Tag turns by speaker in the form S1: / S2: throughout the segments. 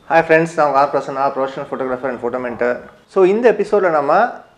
S1: hi friends நான் R Prasanna professional photographer and photo mentor so இந்த எபிசோடில் நம்ம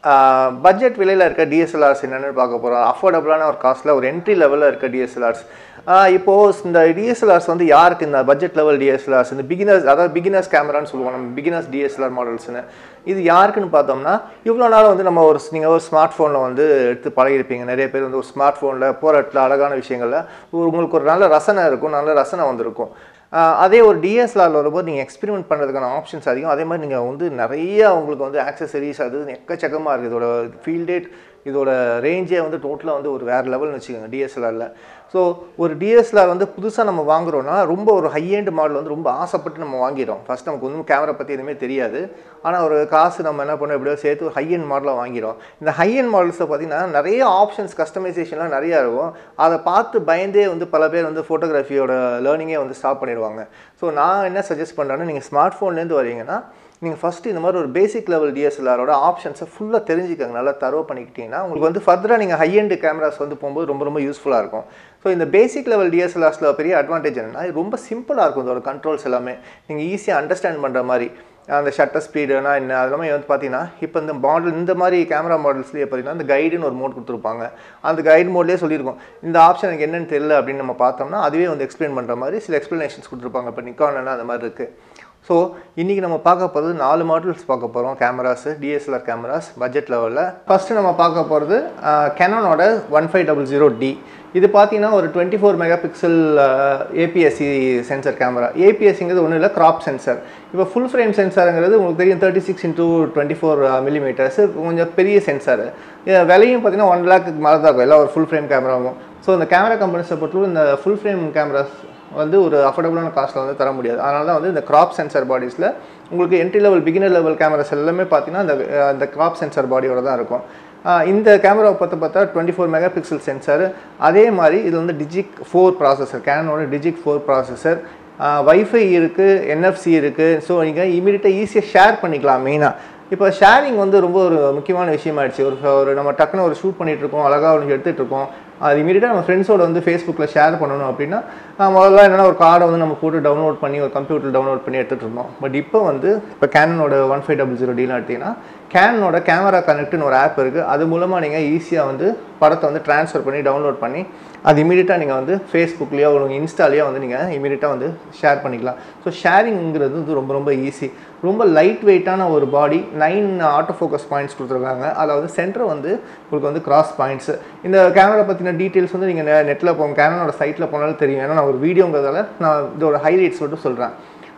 S1: பட்ஜெட் விலையில் இருக்க டிஎஸ்எல்ஆர்ஸ் என்னென்னு பார்க்க போகிறோம் அஃபோர்டபுளான ஒரு காஸ்ட்டில் ஒரு என்ட்ரி லெவலில் இருக்க டிஎஸ்எல்ஆர்ஸ் இப்போது இந்த டிஎஸ்எல்ஆர்ஸ் வந்து யாருக்கு இந்த பட்ஜெட் லெவல் டிஎஸ்எல்ஆர்ஸ் இந்த பிகினர்ஸ் அதாவது பிகினர்ஸ் கேமரான்னு சொல்லுவோம் நம்ம பிகினர்ஸ் டிஎஸ்எல்ஆர் மாடல்ஸ்னு இது யாருக்குன்னு பார்த்தோம்னா இவ்வளோ நாள் வந்து நம்ம ஒரு நீங்கள் ஒரு ஸ்மார்ட் ஃபோனில் வந்து எடுத்து பழகிருப்பீங்க நிறைய பேர் வந்து ஒரு ஸ்மார்ட் ஃபோனில் போகிற இடத்துல அழகான விஷயங்களில் உங்களுக்கு ஒரு நல்ல ரசனை இருக்கும் நல்ல ரசனை வந்திருக்கும் ஆஹ் அதே ஒரு டிஎஸ்எல்ஆர் வரும்போது நீங்கள் எக்ஸ்பெரிமெண்ட் பண்ணுறதுக்கான ஆப்ஷன்ஸ் அதிகம் அதே மாதிரி நீங்கள் வந்து நிறைய உங்களுக்கு வந்து ஆக்சசரிஸ் அது எக்கச்சக்கமாக இருக்குது இதோட ஃபீல்டேட் இதோட ரேஞ்சே வந்து டோட்டலாக வந்து ஒரு வேறு லெவல்னு வச்சுக்கோங்க டிஎஸ்எல்ஆரில் ஸோ ஒரு டிஎஸ்எல்ஆர் வந்து புதுசாக நம்ம வாங்குறோன்னா ரொம்ப ஒரு ஹை எண்ட் மாடல் வந்து ரொம்ப ஆசைப்பட்டு நம்ம வாங்கிடும் ஃபஸ்ட் நமக்கு ஒன்றும் கேமரா பற்றி எதுவுமே தெரியாது ஆனால் ஒரு காசு நம்ம என்ன பண்ணோம் எப்படியோ சேர்த்து ஒரு ஹை எண்ட் மாடலாக வாங்கிடும் இந்த ஹை எண்ட் மாடல்ஸை பார்த்தீங்கன்னா நிறைய ஆப்ஷன்ஸ் கஸ்டமைசேஷன்லாம் நிறையா இருக்கும் அதை பார்த்து பயந்தே வந்து பல பேர் வந்து ஃபோட்டோகிராஃபியோட லேர்னிங்கே வந்து ஸ்டாப் பண்ணிடுவாங்க ஸோ நான் என்ன சஜஸ்ட் பண்ணுறேன்னா நீங்கள் ஸ்மார்ட் ஃபோன்லேருந்து வரீங்கன்னா நீங்கள் ஃபஸ்ட்டு இந்த மாதிரி ஒரு பேசிக் லெவல் டிஎஸ்எல்ஆரோட ஆப்ஷன்ஸை ஃபுல்லாக தெரிஞ்சுக்கங்க நல்லா தரவு பண்ணிக்கிட்டீங்கன்னா உங்களுக்கு வந்து ஃபர்தராக நீங்கள் ஹை எண்ட் கேமராஸ் வந்து போகும்போது ரொம்ப ரொம்ப யூஸ்ஃபுல்லாக இருக்கும் ஸோ இந்த பேசிக் லெவல் டிஎஸ்எல்ஆர்ஸில் பெரிய அட்வான்டேஜ் என்னன்னா இது ரொம்ப சிம்பிளாக இருக்கும் இதோட கண்ட்ரோல்ஸ் எல்லாமே நீங்கள் ஈஸியாக அண்டர்ஸ்டாண்ட் பண்ணுற மாதிரி அந்த ஷட்டர் ஸ்பீடுனா என்ன அது எல்லாமே வந்து பார்த்தீங்கன்னா இப்போ இந்த மாடல் இந்த மாதிரி கேமரா மாடல்ஸ்லேயே பார்த்தீங்கன்னா இந்த கைடுன்னு ஒரு மோட் கொடுத்துருப்பாங்க அந்த கைடு மோட்லேயே சொல்லியிருக்கோம் இந்த ஆப்ஷன் எனக்கு என்னன்னு தெரியல அப்படின்னு நம்ம பார்த்தோம்னா அதுவே வந்து எக்ஸ்பிளைன் பண்ணுற மாதிரி சில எக்ஸ்ப்ளனேஷன்ஸ் கொடுத்துருப்பாங்க இப்போ நிக்கான்லாம் அந்த மாதிரி இருக்குது ஸோ இன்றைக்கி நம்ம பார்க்க போகிறது நாலு மாடல்ஸ் பார்க்க போகிறோம் கேமராஸு டிஎஸ்எல்ஆர் கேமராஸ் பட்ஜெட் லெவலில் ஃபஸ்ட்டு நம்ம பார்க்க போகிறது கெனானோட one five double zero D இது பார்த்தீங்கன்னா ஒரு twenty four megapixel APSC sensor camera ஏபிஎஸ்சிங்கிறது ஒன்றும் இல்லை கிராப் சென்சர் இப்போ ஃபுல் ஃப்ரேம் சென்சாருங்கிறது உங்களுக்கு தெரியும் thirty six into twenty four millimetres கொஞ்சம் பெரிய சென்சார் விலையும் பார்த்தீங்கன்னா ஒன் லேக்கு மேலே தான் இருக்கும் எல்லாம் ஒரு ஃபுல் ஃப்ரேம் கேமராவும் ஸோ இந்த கேமரா கம்பெனிஸை பொறுத்தவரை இந்த ஃபுல் ஃப்ரேம் கேமராஸ் வந்து ஒரு அஃபோர்டபுளான காஸ்ட்டில் வந்து தர முடியாது அதனால தான் வந்து இந்த கிராப் சென்சார் பாடிஸில் உங்களுக்கு entry level beginner level cameras எல்லாமே பார்த்தீங்கன்னா இந்த இந்த கிராப் சென்சார் பாடியோட தான் இருக்கும் இந்த கேமராவை பார்த்து பார்த்தா twenty four megapixel sensor அதே மாதிரி இது வந்து டிஜிக் ஃபோர் ப்ராசஸர் கேனோட டிஜிக் ஃபோர் ப்ராசஸர் வைஃபை இருக்குது என்எஃப்சி இருக்குது ஸோ நீங்கள் இமீடியட்டாக ஈஸியாக ஷேர் பண்ணிக்கலாம் மெயினாக இப்போ ஷேரிங் வந்து ரொம்ப ஒரு முக்கியமான விஷயமாயிடுச்சு ஒரு ஒரு நம்ம டக்குன்னு ஒரு ஷூட் பண்ணிகிட்டு இருக்கோம் அழகாக ஒன்று எடுத்துகிட்டு இருக்கோம் அது இமீடியட்டாக நம்ம ஃப்ரெண்ட்ஸோட வந்து ஃபேஸ்புக்கில் ஷேர் பண்ணணும் அப்படின்னா முதல்ல என்னென்னா ஒரு கார்டை வந்து நம்ம போட்டு டவுன்லோட் பண்ணி ஒரு கம்ப்யூட்டர் டவுன்லோட் பண்ணி எடுத்துகிட்டு இருந்தோம் பட் இப்போ வந்து இப்போ கேனனோட ஒன் ஃபைவ் டபுள் ஜீரோ டீலாம் எடுத்திங்கன்னா கேனனோட கேமரா கனெக்ட்னு ஒரு ஆப் இருக்குது அது மூலமாக நீங்கள் ஈஸியாக வந்து படத்தை வந்து ட்ரான்ஸ்ஃபர் பண்ணி டவுன்லோட் பண்ணி அது இமீடியட்டாக நீங்கள் வந்து ஃபேஸ்புக்லேயோ உங்கள் இன்ஸ்டாலேயோ வந்து நீங்கள் இமீடியட்டாக வந்து ஷேர் பண்ணிக்கலாம் ஸோ ஷேரிங்கிறது வந்து ரொம்ப ரொம்ப ஈஸி ரொம்ப லைட் வெயிட்டான ஒரு body nine auto focus points கொடுத்துருக்காங்க அதில் வந்து சென்டர் வந்து உங்களுக்கு வந்து கிராஸ் பாயிண்ட்ஸ் இந்த கேமரா பற்றின டீட்டெயில்ஸ் வந்து நீங்கள் நெட்டில் போங்க கேமராவோட சைட்டில் போனாலும் தெரியும் ஏன்னா நான் ஒரு வீடியோங்கிறதால நான் இதோட ஹைலைட்ஸ் மட்டும் சொல்கிறேன்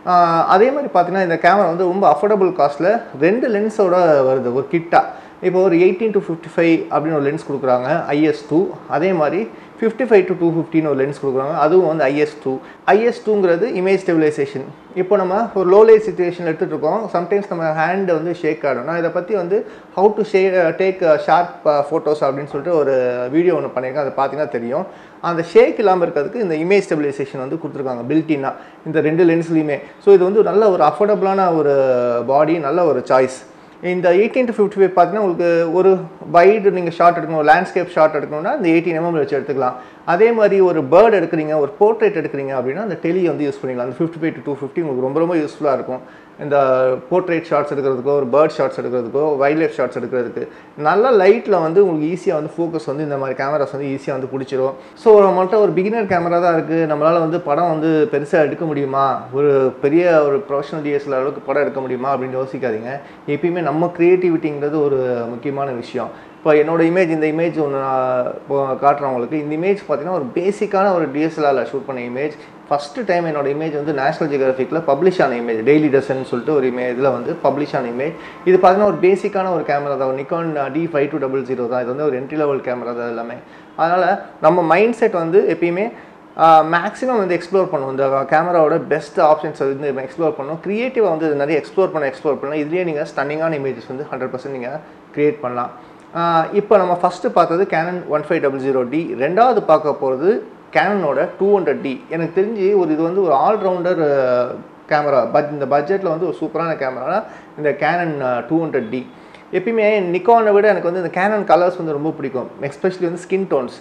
S1: அதே மாதிரி பார்த்தீங்கன்னா இந்த கேமரா வந்து ரொம்ப அஃபோர்டபுள் காஸ்ட்டில் ரெண்டு லென்ஸோட வருது ஒரு கிட்டாக இப்போ ஒரு எயிட்டீன் டு ஃபிஃப்டி ஃபைவ் அப்படின்னு ஒரு லென்ஸ் கொடுக்குறாங்க ஐஎஸ் டூ அதே மாதிரி ஃபிஃப்டி ஃபைவ் டு டூ ஃபிஃப்டின்னு ஒரு லென்ஸ் கொடுக்குறாங்க அதுவும் வந்து ஐஎஸ் டூ ஐஎஸ் டூங்கிறது இமேஜ் ஸ்டெபிலைசேஷன் இப்போ நம்ம ஒரு லோ லைட் சுச்சுவேஷன் எடுத்துகிட்டு இருக்கோம் சம்டைம்ஸ் நம்ம ஹேண்டு வந்து ஷேக் ஆகிடும் நான் இதை பற்றி வந்து ஹவு டு ஷே டேக் ஷார்ப் ஃபோட்டோஸ் அப்படின்னு சொல்லிட்டு ஒரு வீடியோ ஒன்று பண்ணியிருக்கேன் அதை பார்த்தீங்கன்னா தெரியும் அந்த ஷேக் இல்லாமல் இருக்கிறதுக்கு இந்த இமேஜ் ஸ்டெபிலைசேஷன் வந்து கொடுத்துருக்காங்க பில்டின்னா இந்த ரெண்டு லென்ஸ்லையுமே ஸோ இது வந்து நல்ல ஒரு அஃபோர்டபுளான ஒரு பாடி நல்ல ஒரு சாய்ஸ் இந்த எயிட்டீன் டு ஃபிஃப்டி ஃபைவ் பார்த்தீங்கன்னா உங்களுக்கு ஒரு வைடு நீங்கள் ஷார்ட் எடுக்கணும் லேண்ட்ஸ்கேப் ஷார்ட் எடுக்கணும்னா இந்த எயிட்டீன் எம்எம் வச்சு எடுத்துக்கலாம் அதே மாதிரி ஒரு பேர்ட் எடுக்கிறீங்க ஒரு போர்ட்ரேட் எடுக்கிறீங்க அப்படின்னா அந்த டெலி வந்து யூஸ் பண்ணிக்கலாம் அந்த fifty five to two fifty உங்களுக்கு ரொம்ப ரொம்ப யூஸ்ஃபுல்லாக இருக்கும் இந்த போர்ட்ரேட் ஷார்ட்ஸ் எடுக்கிறதுக்கோ ஒரு பேர்ட் ஷார்ட்ஸ் எடுக்கிறதுக்கோ வைல்ட் லைஃப் ஷார்ட்ஸ் எடுக்கிறதுக்கு நல்ல லைட்டில் வந்து உங்களுக்கு ஈஸியாக வந்து ஃபோக்கஸ் வந்து இந்த மாதிரி கேமராஸ் வந்து ஈஸியாக வந்து பிடிச்சிரும் ஸோ நம்மள்ட்ட ஒரு பிகினர் கேமரா தான் இருக்குது நம்மளால் வந்து படம் வந்து பெருசாக எடுக்க முடியுமா ஒரு பெரிய ஒரு ப்ரொஃபஷனல் டிஎஸ்எல் அளவுக்கு படம் எடுக்க முடியுமா அப்படின்னு யோசிக்காதீங்க எப்பயுமே நம்ம க்ரியேட்டிவிட்டிங்கிறது ஒரு முக்கியமான விஷயம் இப்போ என்னோட இமேஜ் இந்த இமேஜ் ஒன்று நான் இப்போ காட்டுறேன் உங்களுக்கு இந்த இமேஜ் பார்த்தீங்கன்னா ஒரு பேசிக்கான ஒரு டிஎஸ்எல்ஆரில் ஷூட் பண்ண இமேஜ் ஃபஸ்ட்டு டைம் என்னோட இமேஜ் வந்து நேஷனல் ஜியோகிராஃபிக்கில் பப்ளிஷ் ஆன இமேஜ் டெய்லி டசன் சொல்லிட்டு ஒரு இமேஜ் இதில் வந்து பப்ளிஷ் ஆன இமேஜ் இது பார்த்தீங்கன்னா ஒரு பேசிக்கான ஒரு கேமரா தான் Nikon D five two double zero தான் இது வந்து ஒரு என்ட்ரி லெவல் கேமரா தான் எல்லாமே அதனால் நம்ம மைண்ட் செட் வந்து எப்பயுமே மேக்ஸிமம் வந்து எக்ஸ்ப்ளோர் பண்ணுவோம் இந்த கேமராவோட பெஸ்ட் ஆப்ஷன்ஸ் வந்து எக்ஸ்ப்ளோர் பண்ணணும் க்ரியேட்டிவாக வந்து நிறைய எக்ஸ்ப்ளோர் பண்ண எக்ஸ்ப்ளோர் பண்ணலாம் இதுலேயே நீங்கள் ஸ்டன்னிங்கான இமேஜஸ் வந்து ஹண்ட்ரட் பர்சன்ட் நீங்கள் க்ரியேட் பண்ணலாம் இப்போ நம்ம ஃபஸ்ட்டு பார்த்தது Canon one five double zero D ரெண்டாவது பார்க்க போகிறது கேனனோட டூ ஹண்ட்ரட் டி எனக்கு தெரிஞ்சு ஒரு இது வந்து ஒரு ஆல்ரவுண்டர் கேமரா பட் இந்த பட்ஜெட்டில் வந்து ஒரு சூப்பரான கேமரானா இந்த கேனன் டூ ஹண்ட்ரட் டி எப்பயுமே நிக்கானை விட எனக்கு வந்து இந்த கேனன் கலர்ஸ் வந்து ரொம்ப பிடிக்கும் எஸ்பெஷலி வந்து ஸ்கின் டோன்ஸ்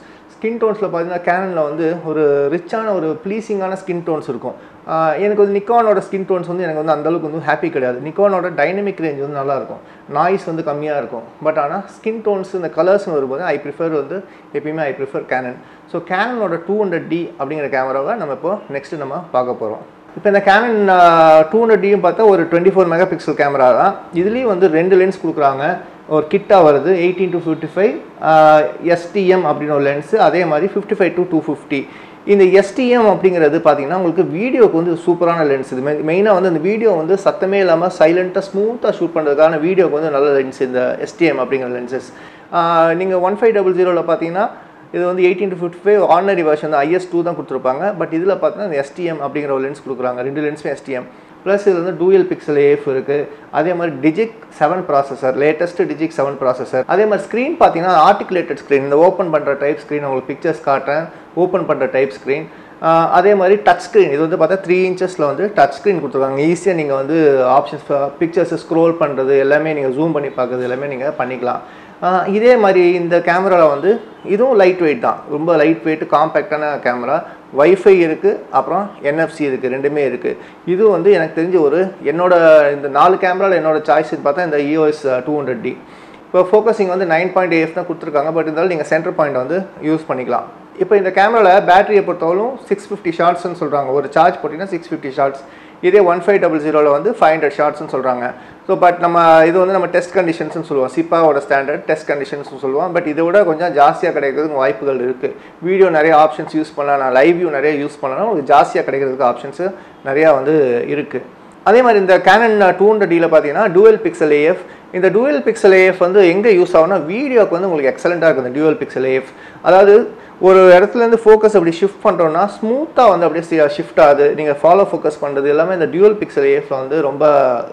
S1: ஸ்கின் டோன்ஸில் பார்த்தீங்கன்னா கேனனில் வந்து ஒரு ரிச்சான ஒரு ப்ளீஸிங்கான ஸ்கின் டோன்ஸ் இருக்கும் ஆஹ் எனக்கு வந்து நிக்கானோட ஸ்கின் டோன்ஸ் வந்து எனக்கு வந்து அந்தளவுக்கு வந்து ஹாப்பி கிடையாது நிக்கானோட டைனமிக் ரேஞ்ச் வந்து நல்லாயிருக்கும் நாய்ஸ் வந்து கம்மியாக இருக்கும் பட் ஆனால் ஸ்கின் டோன்ஸ் இந்த கலர்ஸ்னு வரும்போது ஐ ப்ரிஃபர் வந்து எப்பயுமே ஐ ப்ரிஃபர் கேனன் ஸோ கேனனோட டூ ஹண்ட்ரட் டி அப்படிங்கிற கேமராவை நம்ம இப்போ நெக்ஸ்ட்டு நம்ம பார்க்க போகிறோம் இப்போ இந்த கேனன் டூ ஹண்ட்ரட் டியும் பார்த்தா ஒரு twenty four megapixel camera தான் இதுலேயும் வந்து ரெண்டு லென்ஸ் கொடுக்குறாங்க ஒரு கிட்டாக வருது eighteen to fifty five STM அப்படின்னு ஒரு லென்ஸு அதே மாதிரி fifty five to two fifty இந்த எஸ்டிஎம் அப்படிங்கிறது பார்த்தீங்கன்னா உங்களுக்கு வீடியோக்கு வந்து சூப்பரான லென்ஸ் இது மெயினாக வந்து இந்த வீடியோ வந்து சத்தமே இல்லாமல் சைலண்ட்டாக ஸ்மூத்தாக ஷூட் பண்ணுறதுக்கான வீடியோக்கு வந்து நல்ல லென்ஸ் இந்த எஸ்டிஎம் அப்படிங்கிற லென்சஸ் நீங்கள் ஒன் ஃபைவ் டபுள் ஜீரோவில் பார்த்தீங்கன்னா இது வந்து eighteen to fifty five ordinary version தான் ஐஎஸ் டூ தான் கொடுத்துருப்பாங்க பட் இதில் பார்த்தீங்கன்னா இந்த எஸ்டிஎம் அப்படிங்கிற ஒரு லென்ஸ் கொடுக்குறாங்க ரெண்டு லென்ஸும் எஸ்டிஎம் ப்ளஸ் இதில் வந்து டூயல் பிக்சல் ஏஃப் இருக்குது அதே மாதிரி DIGIC seven processor latest DIGIC seven processor அதே மாதிரி ஸ்க்ரீன் பார்த்தீங்கன்னா ஆர்டிகுலேட்டட் ஸ்க்ரீன் இந்த ஓப்பன் பண்ணுற டைப் ஸ்க்ரீன் உங்களுக்கு பிக்சர்ஸ் காட்டுறேன் ஓப்பன் பண்ணுற டைப் ஸ்க்ரீன் அதே மாதிரி டச் ஸ்க்ரீன் இது வந்து பார்த்தா த்ரீ இன்ச்சஸில் வந்து டச் ஸ்க்ரீன் கொடுத்துருக்காங்க ஈஸியாக நீங்கள் வந்து ஆப்ஷன்ஸ் பிக்சர்ஸை ஸ்க்ரோல் பண்ணுறது எல்லாமே நீங்கள் ஜூம் பண்ணி பார்க்குறது எல்லாமே நீங்கள் பண்ணிக்கலாம் ஆஹ் இதே மாதிரி இந்த கேமராவில் வந்து இதுவும் லைட் வெயிட் தான் ரொம்ப லைட் வெயிட் காம்பேக்டான கேமரா வைஃபை இருக்குது அப்புறம் என்எஃப்சி இருக்குது ரெண்டுமே இருக்குது இது வந்து எனக்கு தெரிஞ்ச ஒரு என்னோட இந்த நாலு கேமராவில் என்னோட சாய்ஸ்ன்னு பார்த்தா இந்த இஓஎஸ் டூ ஹண்ட்ரட் டி இப்போ ஃபோக்கஸிங் வந்து நைன் பாயிண்ட் ஏஎஃப் தான் கொடுத்துருக்காங்க பட் இருந்தாலும் நீங்கள் சென்டர் பாயிண்ட் வந்து யூஸ் பண்ணிக்கலாம் இப்போ இந்த கேமராவில் பேட்டரியை பொறுத்தவரைக்கும் சிக்ஸ் ஃபிஃப்டி ஷார்ட்ஸ்னு சொல்கிறாங்க ஒரு சார்ஜ் போட்டிங்கன்னா சிக்ஸ் ஃபிஃப்டி ஷார்ட்ஸ் இதே ஒன் ஃபைவ் டபுள் ஜீரோவில் வந்து ஃபைவ் ஹண்ட்ரட் ஷார்ட்ஸ்னு சொல்கிறாங்க ஸோ பட் நம்ம இது வந்து நம்ம டெஸ்ட் கண்டிஷன்ஸ்னு சொல்லுவோம் சிப்பாவோட ஸ்டாண்டர்ட் டெஸ்ட் கண்டிஷன்ஸ்னு சொல்லுவோம் பட் இதை விட கொஞ்சம் ஜாஸ்தியாக கிடைக்கிறதுக்கு வாய்ப்புகள் இருக்குது வீடியோ நிறைய ஆப்ஷன்ஸ் யூஸ் பண்ணலாம் நான் லைவ் வியூ நிறைய யூஸ் பண்ணலாம் உங்களுக்கு ஜாஸ்தியாக கிடைக்கிறதுக்கு ஆப்ஷன்ஸு நிறையா வந்து இருக்குது அதே மாதிரி இந்த கேனன் டூ ஹண்ட்ரட் டியில் பார்த்தீங்கன்னா டூவல் பிக்சல் ஏஎஃப் இந்த டூவல் பிக்சல் ஏஎஃப் வந்து எங்கே யூஸ் ஆகும்னா வீடியோக்கு வந்து உங்களுக்கு எக்ஸலண்ட்டாக இருக்கும் இந்த டியூவல் பிக்சல் ஏஎஃப் அதாவது ஒரு இடத்துலேருந்து ஃபோக்கஸ் அப்படி ஷிஃப்ட் பண்ணுறோன்னா ஸ்மூத்தாக வந்து அப்படியே ஷிஃப்ட் ஆகுது நீங்கள் ஃபாலோ ஃபோக்கஸ் பண்ணுறது எல்லாமே இந்த டியூவல் பிக்சல் ஏஎஃப்ல வந்து ரொம்ப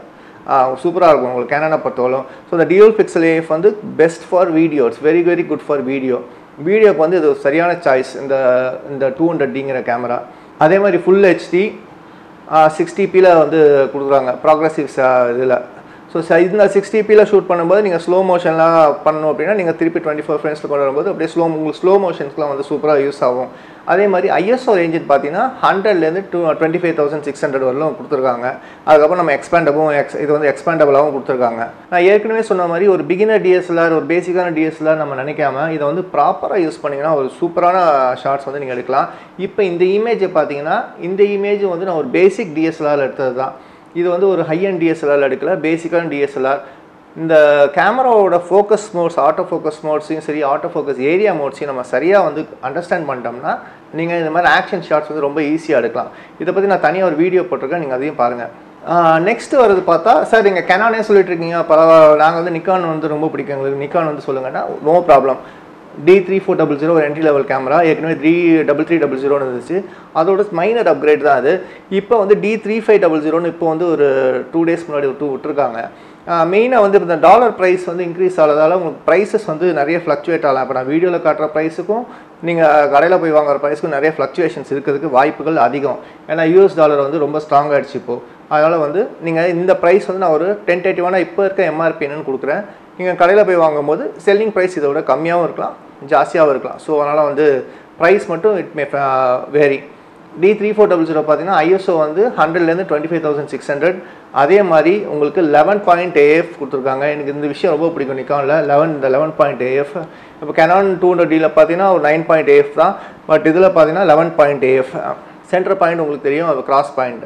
S1: சூப்பராக இருக்கும் உங்களுக்கு கேனனை பொறுத்தவரைக்கும் ஸோ இந்த டியூவல் பிக்சல் ஏஎஃப் வந்து best for video it's very very good for video வீடியோக்கு வந்து இது ஒரு சரியான சாய்ஸ் இந்த இந்த டூ ஹண்ட்ரட் டிங்கிற கேமரா அதே மாதிரி ஃபுல் ஹெச்டி சிக்ஸ்டிபியில் வந்து கொடுக்குறாங்க ப்ராக்ரஸிவ் இதில் ஸோ இந்த சிக்ஸ்டிபியில் ஷூட் பண்ணும்போது நீங்கள் ஸ்லோ மோஷன்லாம் பண்ணணும் அப்படின்னா நீங்கள் திருப்பி டுவெண்ட்டி ஃபோர் ஃப்ரெண்ட்ஸில் கொண்டு வரும்போது அப்படியே ஸ்லோ உங்களுக்கு ஸ்லோ மோஷன்ஸ்லாம் வந்து சூப்பராக யூஸ் ஆகும் அதே மாதிரி ஐஎஸ்ஓ ரேஞ்சின் பார்த்தீங்கன்னா ஹண்ட்ரட்லேருந்து to twenty five thousand six hundred வரலும் கொடுத்துருக்காங்க அதுக்கப்புறம் நம்ம எக்ஸ்பேண்டபும் எக்ஸ் இது வந்து எக்ஸ்பேண்டபுளாகவும் கொடுத்துருக்காங்க நான் ஏற்கனவே சொன்ன மாதிரி ஒரு பிகினர் டிஎஸ்எல்ஆர் ஒரு பேசிக்கான டிஎஸ்எல்ஆர் நம்ம நினைக்காம இதை வந்து ப்ராப்பராக யூஸ் பண்ணிங்கன்னா ஒரு சூப்பரான ஷார்ட்ஸ் வந்து நீங்கள் எடுக்கலாம் இப்போ இந்த இமேஜை பார்த்தீங்கன்னா இந்த இமேஜ் வந்து நான் ஒரு பேசிக் டிஎஸ்எல்ஆர் எடுத்தது தான் இது வந்து ஒரு ஹை அண்ட் டிஎஸ்எல்ஆர் எடுக்கல பேசிக்கான டிஎஸ்எல்ஆர் இந்த கேமராவோட ஃபோக்கஸ் மோட்ஸ் ஆட்டோ ஃபோக்கஸ் மோட்ஸையும் சரி ஆட்டோ ஃபோக்கஸ் ஏரியா மோட்ஸையும் நம்ம சரியாக வந்து அண்டர்ஸ்டாண்ட் பண்ணிட்டோம்னா நீங்கள் இந்த மாதிரி ஆக்ஷன் ஷாட்ஸ் வந்து ரொம்ப ஈஸியாக எடுக்கலாம் இதை பற்றி நான் தனியாக ஒரு வீடியோ போட்டிருக்கேன் நீங்கள் அதையும் பாருங்கள் நெக்ஸ்ட் வருது பார்த்தா சார் நீங்கள் கெனானே சொல்லிட்டு இருக்கீங்க பரவாயில்ல நாங்கள் வந்து நிக்கான் வந்து ரொம்ப பிடிக்கும் எங்களுக்கு நிக்கான் வந்து சொல்லுங்கன்னா no problem D three four double zero ஒரு என்ட்ரி லெவல் கேமரா ஏற்கனவே த்ரீ டபுள் த்ரீ டபுள் ஜீரோன்னு இருந்துச்சு அதோட மைனர் அப்கிரேட் தான் அது இப்போ வந்து டி த்ரீ ஃபைவ் டபுள் ஜீரோன்னு இப்போ வந்து ஒரு டூ டேஸ் முன்னாடி ஒரு டூ விட்டுருக்காங்க மெயினாக வந்து இந்த டாலர் ப்ரைஸ் வந்து இன்க்ரீஸ் ஆகிறதால உங்களுக்கு ப்ரைஸஸ் வந்து நிறைய ஃப்ளக்சுவேட் ஆகலாம் இப்போ நான் வீடியோவில் காட்டுற ப்ரைஸுக்கும் நீங்கள் கடையில் போய் வாங்குற ப்ரைஸுக்கும் நிறைய ஃப்ளக்சுவேஷன்ஸ் இருக்கிறதுக்கு வாய்ப்புகள் அதிகம் ஏன்னா யூஎஸ் டாலர் வந்து ரொம்ப ஸ்ட்ராங் ஆகிடுச்சு இப்போது அதனால் வந்து நீங்கள் இந்த ப்ரைஸ் வந்து நான் ஒரு டென் தேர்ட்டிவான இப்போ இருக்க எம்ஆர்பி என்னன்னு கொடுக்குறேன் நீங்கள் கடையில் போய் வாங்கும்போது செல்லிங் ப்ரைஸ் இதை விட கம்மியாகவும் இருக்கலாம் ஜாஸ்தியாகவும் இருக்கலாம் ஸோ அதனால் வந்து ப்ரைஸ் மட்டும் it may vary D three four double zero பார்த்தீங்கன்னா ஐஎஸ்ஓ வந்து ஹண்ட்ரட்லேருந்து twenty five thousand six hundred அதே மாதிரி உங்களுக்கு லெவன் பாயிண்ட் ஏஎஃப் கொடுத்துருக்காங்க எனக்கு இந்த விஷயம் ரொம்ப பிடிக்கும் நிக்கானில் லெவன் இந்த லெவன் பாயிண்ட் ஏஎஃப் இப்போ கெனான் டூ ஹண்ட்ரட் டியில் பார்த்தீங்கன்னா ஒரு நைன் பாயிண்ட் ஏஎஃப் தான் பட் இதில் பார்த்தீங்கன்னா eleven point AF centre point உங்களுக்கு தெரியும் அது கிராஸ் பாயிண்ட்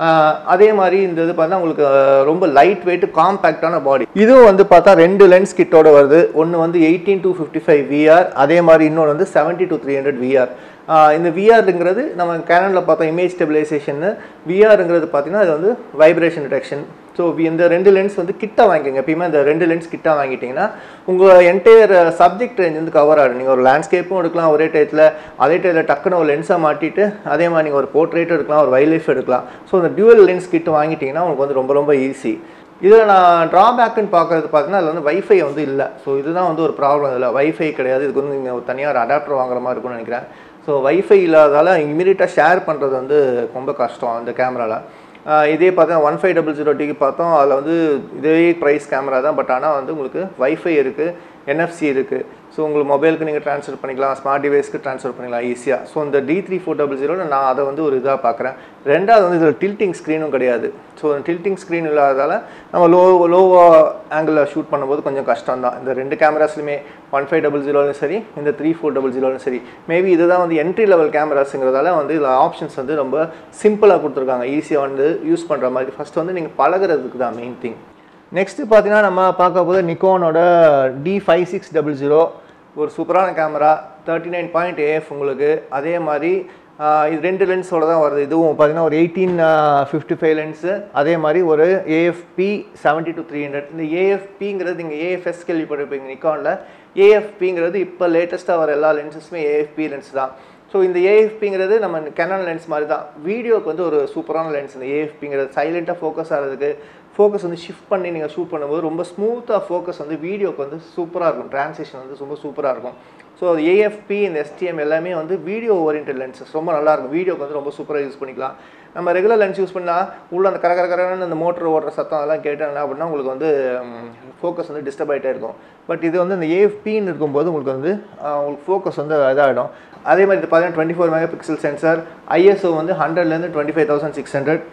S1: அதே மாதிரி இந்த இது பார்த்தா உங்களுக்கு ரொம்ப லைட் வெயிட் காம்பேக்டான பாடி இதுவும் வந்து பார்த்தா ரெண்டு லென்ஸ் கிட்டோட வருது ஒன்று வந்து eighteen to fifty five VR அதே மாதிரி இன்னொன்று வந்து seventy to three hundred VR இந்த விஆருங்கிறது நம்ம கேனனில் பார்த்தோம் இமேஜ் ஸ்டெபிலைசேஷன் விஆருங்கிறது பார்த்தீங்கன்னா அது வந்து வைப்ரேஷன் டிடெக்ஷன் ஸோ இந்த ரெண்டு லென்ஸ் வந்து கிட்ட வாங்கிக்கோங்க எப்பயுமே இந்த ரெண்டு லென்ஸ் கிட்ட வாங்கிட்டீங்கன்னா உங்கள் என்டையர் சப்ஜெக்ட் ரேஞ்ச் வந்து கவர் ஆகிடும் நீங்கள் ஒரு லேண்ட்ஸ்கேப்பும் எடுக்கலாம் ஒரே டயத்தில் அதே டயத்தில் டக்குன்னு ஒரு லென்ஸை மாட்டிட்டு அதே மாதிரி நீங்கள் ஒரு போர்ட்ரேட் எடுக்கலாம் ஒரு வைல்ட் லைஃப் எடுக்கலாம் ஸோ இந்த டியூவல் லென்ஸ் கிட்ட வாங்கிட்டீங்கன்னா உங்களுக்கு வந்து ரொம்ப ரொம்ப ஈஸி இதில் நான் ட்ராபேக்குன்னு பார்க்குறது பார்த்தீங்கன்னா அதில் வந்து வைஃபை வந்து இல்லை ஸோ இதுதான் வந்து ஒரு ப்ராப்ளம் இதில் வைஃபை கிடையாது இதுக்கு வந்து நீங்கள் தனியாக ஒரு அடாப்டர் வாங்குற மாதிரி இருக்கும்னு நினைக்கிறேன் ஸோ வைஃபை இல்லாதால இம்மிடியட்டாக ஷேர் பண்ணுறது வந்து ரொம்ப கஷ்டம் அந்த கேமராவில் இதே பார்த்தா ஒன் ஃபைவ் டபுள் ஜீரோ டிக்கு பார்த்தோம் அதில் வந்து இதே ப்ரைஸ் கேமரா தான் பட் ஆனால் வந்து உங்களுக்கு வைஃபை இருக்குது என்எஃப்சி இருக்குது ஸோ உங்களுக்கு மொபைலுக்கு நீங்கள் ட்ரான்ஸ்ஃபர் பண்ணிக்கலாம் ஸ்மார்ட் டிவைஸ்க்கு ட்ரான்ஸ்ஃபர் பண்ணிக்கலாம் ஈஸியாக ஸோ இந்த டி த்ரீ ஃபோர் டபுள் ஜீரோவில் நான் அதை வந்து ஒரு இதாக பார்க்குறேன் ரெண்டாவது வந்து இதில் டில்ட்டிங் ஸ்க்ரீனும் கிடையாது ஸோ டில்ட்டிங் ஸ்க்ரீன் இல்லாததால் நம்ம லோ லோ ஆங்கிளில் ஷூட் பண்ணும்போது கொஞ்சம் கஷ்டம் தான் இந்த ரெண்டு கேமராஸ்லையுமே ஒன் ஃபைவ் டபுள் ஜீரோலும் சரி இந்த த்ரீ ஃபோர் டபுள் ஜீரோலும் சரி மேபி இதுதான் வந்து என்ட்ரி லெவல் கேமராஸுங்கிறதால வந்து இதில் ஆப்ஷன்ஸ் வந்து ரொம்ப சிம்பிளாக கொடுத்துருக்காங்க ஈஸியாக வந்து யூஸ் பண்ணுற மாதிரி ஃபஸ்ட் வந்து நீங்கள் பழகுறதுக்கு தான் மெயின் திங் நெக்ஸ்ட்டு பார்த்தீங்கன்னா நம்ம பார்க்க போது நிக்கோனோட D five six double zero ஒரு சூப்பரான camera thirty nine point AF உங்களுக்கு அதே மாதிரி ஆஹ், இது ரெண்டு லென்ஸோட தான் வருது இதுவும் பார்த்தீங்கன்னா ஒரு எயிட்டீன் ஃபிஃப்டி ஃபைவ் லென்ஸு அதே மாதிரி ஒரு AFP seventy to three hundred இந்த ஏஎஃப்பிங்கிறது நீங்கள் ஏஎஃப்எஸ் கேள்விப்பட்டிருப்பீங்க நிக்கானில் ஏஎஃப்பிங்கிறது இப்போ லேட்டஸ்ட்டாக வர எல்லா லென்சஸுமே ஏஎஃப்பி லென்ஸ் தான் ஸோ இந்த ஏஎஃப்பிங்கிறது நம்ம கேனான் லென்ஸ் மாதிரி தான் வீடியோக்கு வந்து ஒரு சூப்பரான லென்ஸ் இந்த ஏஎஃப்பிங்கிறது சைலண்ட்டாக ஃபோக்கஸ் ஆகிறதுக்கு ஃபோக்கஸ் வந்து ஷிஃப்ட் பண்ணி நீங்கள் ஷூட் பண்ணும்போது ரொம்ப ஸ்மூத்தாக ஃபோக்கஸ் வந்து வீடியோக்கு வந்து சூப்பராக இருக்கும் ட்ரான்சேஷன் வந்து ரொம்ப சூப்பராக இருக்கும் ஸோ ஏஎஃப்பி இந்த எஸ்டிஎம் எல்லாமே வந்து வீடியோ ஓரியன்ட் லென்சஸ் ரொம்ப நல்லா இருக்கும் வீடியோக்கு வந்து ரொம்ப சூப்பராக யூஸ் பண்ணிக்கலாம் நம்ம ரெகுலர் லென்ஸ் யூஸ் பண்ணால் உள்ள அந்த கர கர கரன்னு அந்த மோட்டர் ஓடுற சத்தம் அதெல்லாம் கேட்டால் என்ன அப்படின்னா உங்களுக்கு வந்து ஃபோக்கஸ் வந்து டிஸ்டர்ப் ஆகிட்டே இருக்கும் பட் இது வந்து இந்த ஏஎஃப்பின்னு இருக்கும்போது உங்களுக்கு வந்து ஆஹ், உங்களுக்கு ஃபோக்கஸ் வந்து இதாகிடும் அதே மாதிரி இது பார்த்தீங்கன்னா twenty four megapixel sensor ISO வந்து ஹண்ட்ரட்லேருந்து twenty five thousand six hundred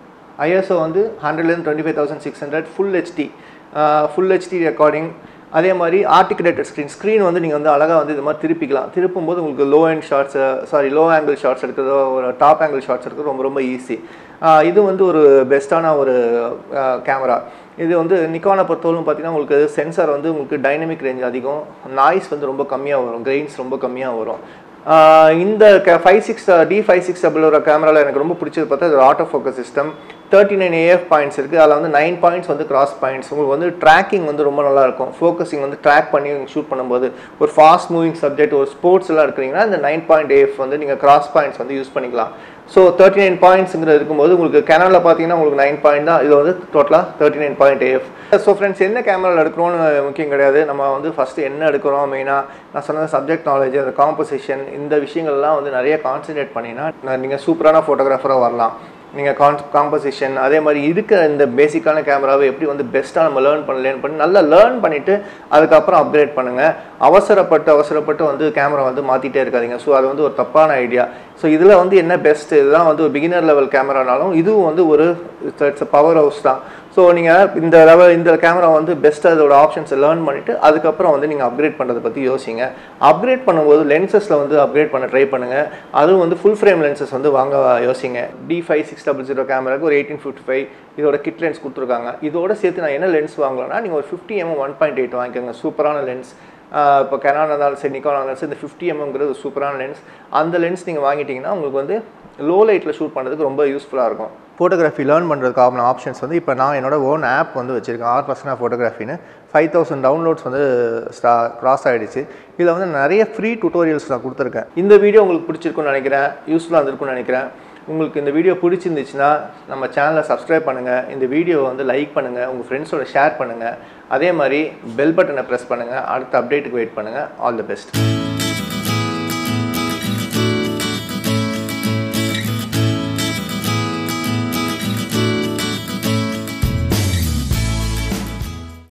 S1: ISO வந்து ஹண்ட்ரட்லேருந்து twenty five thousand six hundred full HD full HD recording அதே மாதிரி ஆர்டிகுலேட்டட் ஸ்க்ரீன் ஸ்க்ரீன் வந்து நீங்கள் வந்து அழகாக வந்து இது மாதிரி திருப்பிக்கலாம் திருப்பும் போது உங்களுக்கு low and shots sorry low angle shots எடுக்கிறதோ ஒரு டாப் ஆங்கிள் ஷார்ட்ஸ் எடுக்கிறது ரொம்ப ரொம்ப ஈஸி இது வந்து ஒரு பெஸ்ட்டான ஒரு கேமரா இது வந்து நிக்கானை பொறுத்தவரைக்கும் பார்த்தீங்கன்னா உங்களுக்கு சென்சார் வந்து உங்களுக்கு டைனமிக் ரேஞ்ச் அதிகம் நாய்ஸ் வந்து ரொம்ப கம்மியாக வரும் கிரெயின்ஸ் ரொம்ப கம்மியாக வரும் ஆஹ் இந்த five six D five six double ஒரு கேமராவில் எனக்கு ரொம்ப பிடிச்சது பார்த்தா இது auto focus system thirty nine AF points இருக்குது அதில் வந்து நைன் பாயிண்ட்ஸ் வந்து கிராஸ் பாயிண்ட்ஸ் உங்களுக்கு வந்து ட்ராக்கிங் வந்து ரொம்ப நல்லா இருக்கும் ஃபோக்கஸிங் வந்து ட்ராக் பண்ணி ஷூட் பண்ணும்போது ஒரு ஃபாஸ்ட் மூவிங் சப்ஜெக்ட் ஒரு ஸ்போர்ட்ஸ் எல்லாம் இருக்கிறீங்கன்னா இந்த நைன் பாயிண்ட் ஏஎஃப் வந்து நீங்கள் கிராஸ் பாயிண்ட்ஸ் வந்து யூஸ் பண்ணிக்கலாம் ஸோ தேர்ட்டி நைன் பாயிண்ட்ஸுங்கிறது இருக்கும்போது உங்களுக்கு கேனலில் பார்த்தீங்கன்னா உங்களுக்கு நைன் பாயிண்ட் தான் இது வந்து டோட்டலாக thirty nine point AF so friends என்ன கேமராவில் எடுக்கிறோம்னு முக்கியம் கிடையாது நம்ம வந்து ஃபஸ்ட்டு என்ன எடுக்கிறோம் மெயினாக நான் சொன்னது சப்ஜெக்ட் நாலேஜ் அந்த காம்போசிஷன் இந்த விஷயங்கள்லாம் வந்து நிறைய கான்சென்ட்ரேட் பண்ணினா நீங்கள் சூப்பரான ஃபோட்டோகிராஃபராக வரலாம் நீங்கள் கான் காம்போசிஷன் அதே மாதிரி இருக்கிற இந்த பேசிக்கான கேமராவை எப்படி வந்து பெஸ்ட்டாக நம்ம லேர்ன் பண்ண லேர்ன் பண்ணி நல்லா லேர்ன் பண்ணிவிட்டு அதுக்கப்புறம் அப்கிரேட் பண்ணுங்கள் அவசரப்பட்டு அவசரப்பட்டு வந்து கேமரா வந்து மாற்றிட்டே இருக்காதீங்க ஸோ அது வந்து ஒரு தப்பான ஐடியா ஸோ இதில் வந்து என்ன பெஸ்ட் இதெல்லாம் வந்து ஒரு பிகினர் லெவல் கேமரானாலும் இதுவும் வந்து ஒரு இட்ஸ் பவர் ஹவுஸ் தான் ஸோ நீங்கள் இந்த லெவல் இந்த கேமரா வந்து பெஸ்ட்டாக இதோட ஆப்ஷன்ஸை லேர்ன் பண்ணிவிட்டு அதுக்கப்புறம் வந்து நீங்கள் அப்கிரேட் பண்ணுறதை பற்றி யோசிங்க அப்கிரேட் பண்ணும்போது லென்சஸில் வந்து அப்கிரேட் பண்ண ட்ரை பண்ணுங்கள் அதுவும் வந்து ஃபுல் ஃப்ரேம் லென்சஸ் வந்து வாங்க யோசிங்க D five six double zero கேமராக்கு ஒரு எயிட்டீன் ஃபிஃப்டி ஃபைவ் இதோட கிட் லென்ஸ் கொடுத்துருக்காங்க இதோட சேர்த்து நான் என்ன லென்ஸ் வாங்கலாம்னா நீங்கள் ஒரு fifty mm one point eight வாங்கிக்கோங்க சூப்பரான லென்ஸ் இப்போ கெனான் இருந்தாலும் சரி நிக்கான் இருந்தாலும் சரி இந்த ஃபிஃப்டி எம்எம்ங்கிறது ஒரு சூப்பரான லென்ஸ் அந்த லென்ஸ் நீங்கள் வாங்கிட்டீங்கன்னா உங்களுக்கு வந்து லோ லைட்டில் ஷூட் பண்ணுறதுக்கு ரொம்ப யூஸ்ஃபுல்லாக இருக்கும் ஃபோட்டோகிராஃபி லேர்ன் பண்ணுறதுக்கு ஆன ஆப்ஷன்ஸ் வந்து இப்போ நான் என்னோட ஓன் ஆப் வந்து வச்சுருக்கேன் ஆர் பர்சனாக ஃபோட்டோகிராஃபின்னு ஃபைவ் தௌசண்ட் டவுன்லோட்ஸ் வந்து ஸ்டா கிராஸ் ஆகிடுச்சு இதில் வந்து நிறைய ஃப்ரீ டுட்டோரியல்ஸ் நான் கொடுத்துருக்கேன் இந்த வீடியோ உங்களுக்கு பிடிச்சிருக்குன்னு நினைக்கிறேன் யூஸ்ஃபுல்லாக இருந்திருக்கும்னு நினைக்கிறேன் உங்களுக்கு இந்த வீடியோ பிடிச்சிருந்துச்சுன்னா நம்ம சேனலை சப்ஸ்கிரைப் பண்ணுங்கள் இந்த வீடியோவை வந்து லைக் பண்ணுங்கள் உங்கள் ஃப்ரெண்ட்ஸோட ஷேர் பண்ணுங்கள் அதே மாதிரி பெல் பட்டனை ப்ரெஸ் பண்ணுங்கள் அடுத்த அப்டேட்டுக்கு வெயிட் பண்ணுங்கள் ஆல் தி பெஸ்ட்